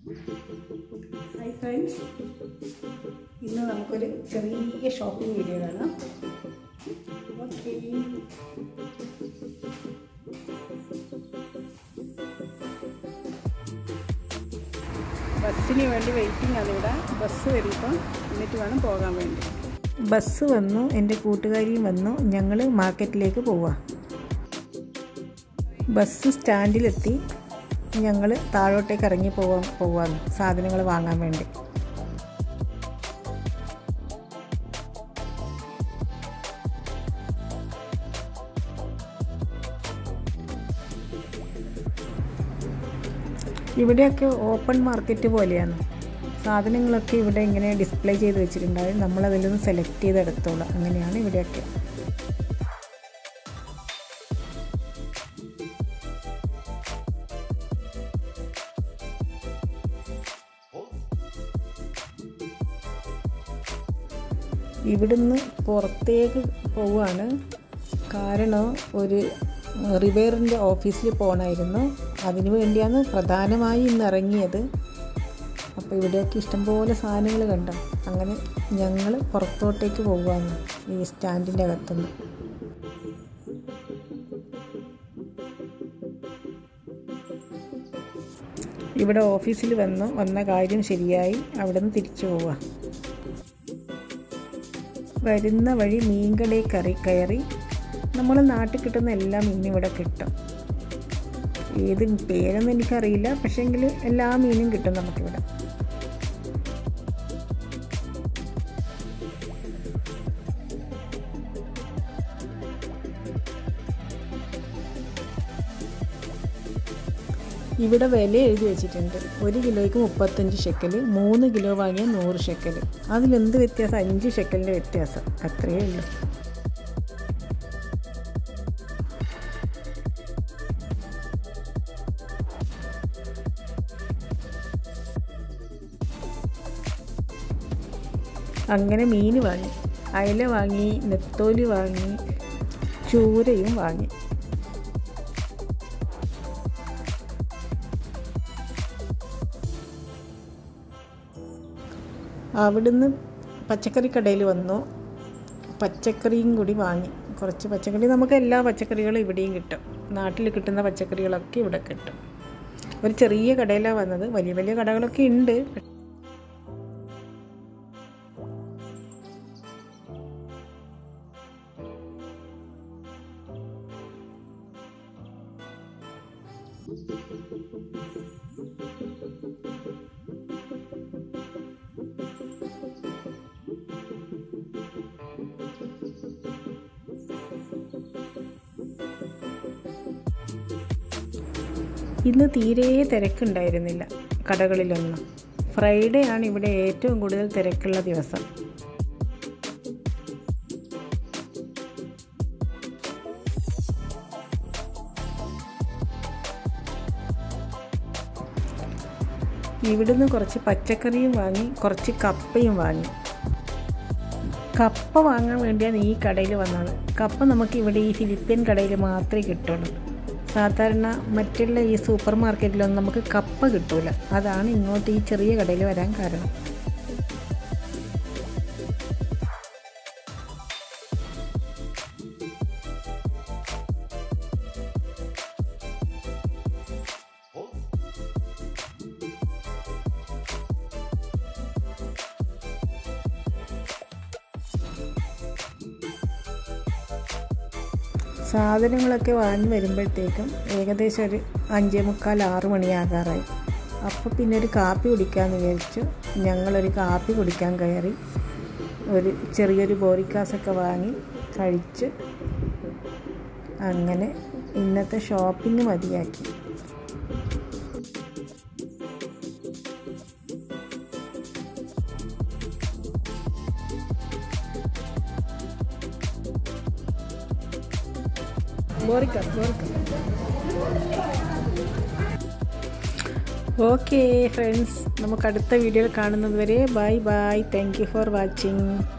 hi friends ഇന്ന് നമുക്കൊരു ചെറിയ ഷോപ്പിംഗ് വീഡിയോ കാണാം ഓക്കെ ബസ്സിന് വേണ്ടി വെയിറ്റിംഗ് ആണ് ഇവിടെ ബസ് വരും ഇപ്പം എന്നിട്ട് വേണം പോകാൻ വേണ്ടി ബസ് വന്നു എൻ്റെ കൂട്ടുകാരിയും വന്നു ഞങ്ങൾ മാർക്കറ്റിലേക്ക് പോവാ ബസ് സ്റ്റാൻഡിലെത്തി ഞങ്ങൾ താഴോട്ടേക്ക് ഇറങ്ങി പോവാൻ പോവാന്ന് സാധനങ്ങൾ വാങ്ങാൻ വേണ്ടി ഇവിടെയൊക്കെ ഓപ്പൺ മാർക്കറ്റ് പോലെയാണ് സാധനങ്ങളൊക്കെ ഇവിടെ ഇങ്ങനെ ഡിസ്പ്ലേ ചെയ്ത് വെച്ചിട്ടുണ്ടാവും നമ്മളതിൽ നിന്ന് സെലക്ട് ചെയ്തെടുത്തോളാം അങ്ങനെയാണ് ഇവിടെയൊക്കെ ഇവിടുന്ന് പുറത്തേക്ക് പോവുകയാണ് കാരണം ഒരു റിവേറിൻ്റെ ഓഫീസിൽ പോകണമായിരുന്നു അതിനു വേണ്ടിയാണ് പ്രധാനമായി ഇന്ന് ഇറങ്ങിയത് അപ്പോൾ ഇവിടെയൊക്കെ ഇഷ്ടംപോലെ സാധനങ്ങൾ കണ്ടോ അങ്ങനെ ഞങ്ങൾ പുറത്തോട്ടേക്ക് പോകുകയാണ് ഈ സ്റ്റാൻഡിൻ്റെ അകത്തുനിന്ന് ഇവിടെ ഓഫീസിൽ വന്നു വന്ന കാര്യം ശരിയായി അവിടെ നിന്ന് തിരിച്ചു പോവുക വരുന്ന വഴി മീൻകടയിൽ കറി കയറി നമ്മൾ നാട്ടിൽ കിട്ടുന്ന എല്ലാ മീനും ഇവിടെ കിട്ടും ഏത് പേരൊന്നും എനിക്കറിയില്ല പക്ഷേങ്കിൽ എല്ലാ മീനും കിട്ടും നമുക്കിവിടെ ഇവിടെ വില എഴുതി വെച്ചിട്ടുണ്ട് ഒരു കിലോയ്ക്ക് മുപ്പത്തഞ്ച് ഷെക്കൽ മൂന്ന് കിലോ വാങ്ങിയാൽ നൂറ് ഷെക്കൽ അതിലെന്ത് വ്യത്യാസം അഞ്ച് ഷെക്കലിൻ്റെ വ്യത്യാസം അത്രയേ ഉള്ളൂ അങ്ങനെ മീൻ വാങ്ങി അയല വാങ്ങി നെത്തോലി വാങ്ങി ചൂരയും വാങ്ങി അവിടുന്ന് പച്ചക്കറി കടയിൽ വന്നു പച്ചക്കറിയും കൂടി വാങ്ങി കുറച്ച് പച്ചക്കറി നമുക്ക് എല്ലാ പച്ചക്കറികളും ഇവിടെയും കിട്ടും നാട്ടിൽ കിട്ടുന്ന പച്ചക്കറികളൊക്കെ ഇവിടെ കിട്ടും ഒരു ചെറിയ കടയിലാണ് വന്നത് വലിയ വലിയ കടകളൊക്കെ ഉണ്ട് ഇന്ന് തീരെ തിരക്കുണ്ടായിരുന്നില്ല കടകളിലൊന്നും ഫ്രൈഡേ ആണ് ഇവിടെ ഏറ്റവും കൂടുതൽ തിരക്കുള്ള ദിവസം ഇവിടുന്ന് കുറച്ച് പച്ചക്കറിയും വാങ്ങി കുറച്ച് കപ്പയും വാങ്ങി കപ്പ വാങ്ങാൻ വേണ്ടിയാണ് ഈ കടയിൽ വന്നത് കപ്പ നമുക്ക് ഇവിടെ ഈ ഫിലിപ്പീൻ കടയിൽ മാത്രമേ കിട്ടുള്ളൂ സാധാരണ മറ്റുള്ള ഈ സൂപ്പർ മാർക്കറ്റിലൊന്നും നമുക്ക് കപ്പ കിട്ടൂല അതാണ് ഇങ്ങോട്ട് ഈ ചെറിയ കടയിൽ വരാൻ കാരണം സാധനങ്ങളൊക്കെ വാങ്ങി വരുമ്പോഴത്തേക്കും ഏകദേശം ഒരു അഞ്ചേ മുക്കാൽ ആറ് മണിയാകാറായി അപ്പോൾ പിന്നെ ഒരു കാപ്പി കുടിക്കാമെന്ന് വിചാരിച്ചു ഞങ്ങളൊരു കാപ്പി കുടിക്കാൻ കയറി ഒരു ചെറിയൊരു ബോറിക്കാസൊക്കെ വാങ്ങി കഴിച്ച് അങ്ങനെ ഇന്നത്തെ ഷോപ്പിംഗ് മതിയാക്കി ബോറിക്കാസ് ബോറിക്കാസ് ഓക്കെ ഫ്രണ്ട്സ് നമുക്ക് അടുത്ത വീഡിയോയിൽ കാണുന്നത് വരെ bye bye thank you for watching